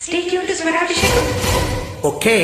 Stay tuned to Swarabhishekam. Okay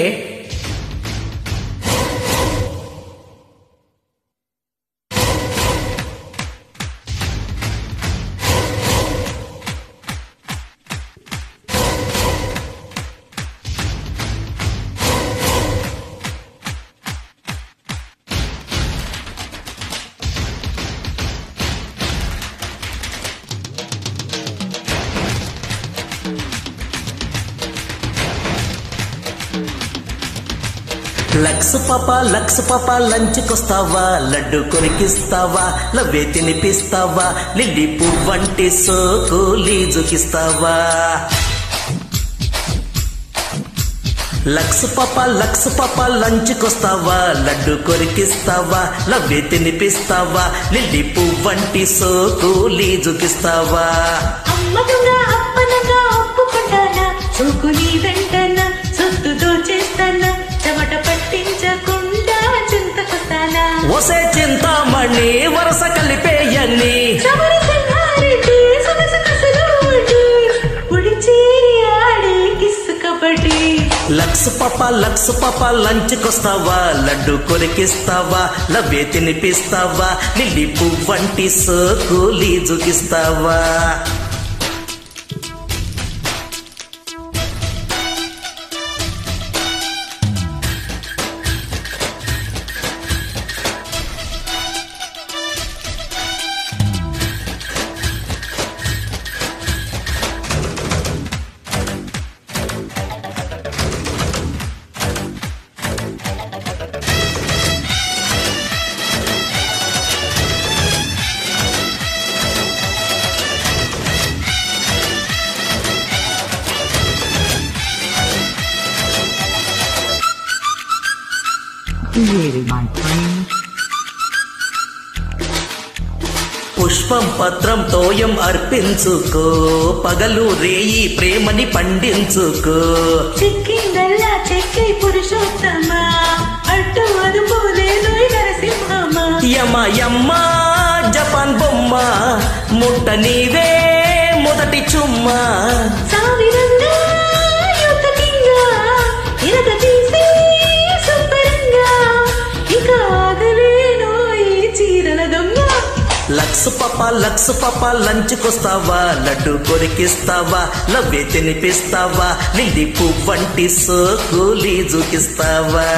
Lux పాప Lux పాప లంచ్కొస్తావా లడ్డు కొరికిస్తావా లవ్వే తినిపిస్తావా లిల్లీ పువ్వంటి సోకు లీజుకిస్తావా లక్స్ పాప లక్స్ పాప లంచ్కొస్తావా లడ్డు కొరికిస్తావా లవ్వే తినిపిస్తావా లిల్లీ పువ్వంటి సోకు లీజుకిస్తావా అమ్మదుగా అప్పనగా ఒప్పుకుంటానా సోకుని వెంటనా సొత్తుతో చేస్తానా చెమట పట్టించకుండా చింతకొస్తానా ఒసే చింతామణి వరస కలిపేయన్ని సమర సంహారెడ్డి సొగస కసలు వడ్డీ ఉడి చేరి ఆడే కిస్సు కబడ్డీ లక్స్ పాప లక్స్ పాప లంచ్కొస్తావా లడ్డు కొరికిస్తావా లవ్వే తినిపిస్తావా లిల్లీ పువ్వంటి సోకు లీజుకిస్తావా created my friend. పుష్పం పత్రం తోయం అర్పించుకో పగలు రేయి ప్రేమని పండించుకో చిక్కిందల్లా చెక్కి పురుషోత్తమ అడ్డు అదుపు లేదు నరసింహమా యమ యమ్మ జపాన్ బొమ్మ ముట్ట నీవే మొదటి చుమ్మా సావిరంగా యుద్ధకింగా ఇరగ తీసి సుబ్బరంగా ఇక ఆగలేను ఈ చీరల దొంగ లక్స్ పాప లక్స్ పాప లంచ్కొస్తావా లడ్డు కొరికిస్తావా లవ్వే తినిపిస్తావా లిల్లీ పువ్వంటి సోకు లీజుకిస్తావా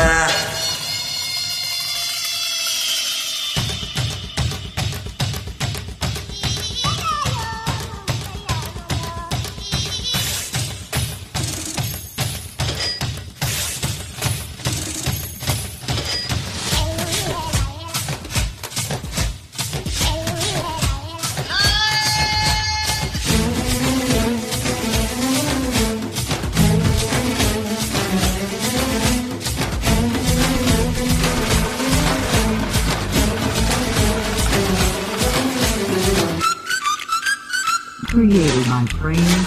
Created my friend.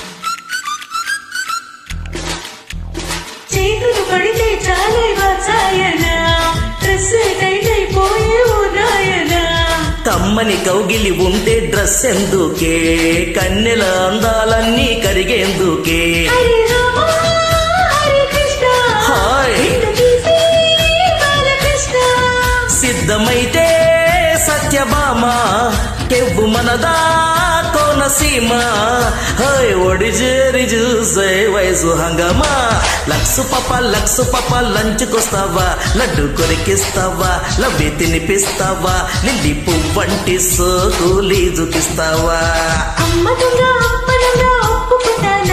చేతులు పడితే చాలే వాచాయన డ్రెస్ టైట్ అయిపోయే ఓ నాయన కమ్మని కౌగిలి ఉంటే డ్రెస్ ఎందుకే కన్నెల అందాలన్నీ కరిగేందుకే హరి రామ హరి కృష్ణ హాయ్. నిన్ను తీసి బాలకృష్ణ సిద్ధమైతే సత్యభామ కెవ్వు మనదా కోనసీమ హై ఒడి చేరి చూసే వయసు హంగమా లక్సు పప్ప లక్సు పప్ప లంచ్కొస్తావా లడ్డు కొరికిస్తావా లవ్వి తినిపిస్తావా లిల్లీ పువ్వంటి సోకు లీజుకిస్తావా అమ్మదుగా అప్పనంగా ఒప్పుకుంటానా